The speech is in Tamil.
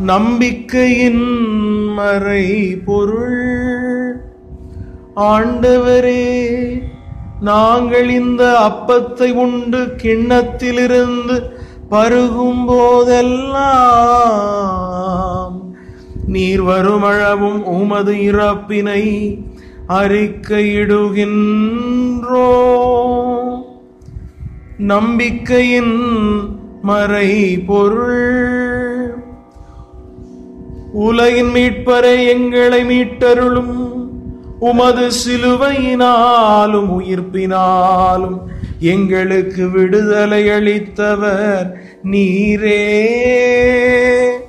நம்பிக்கையின் மறை பொருள் ஆண்டவரே நாங்கள் இந்த அப்பத்தை உண்டு கிண்ணத்திலிருந்து பருகும் போதெல்லாம் நீர் வருமளவும் உமது இறப்பினை அறிக்கையிடுகின்றோ நம்பிக்கையின் மறை பொருள் உலகின் மீட்பரை எங்களை மீட்டருளும் உமது சிலுவையினாலும் உயிர்ப்பினாலும் எங்களுக்கு விடுதலை அளித்தவர் நீரே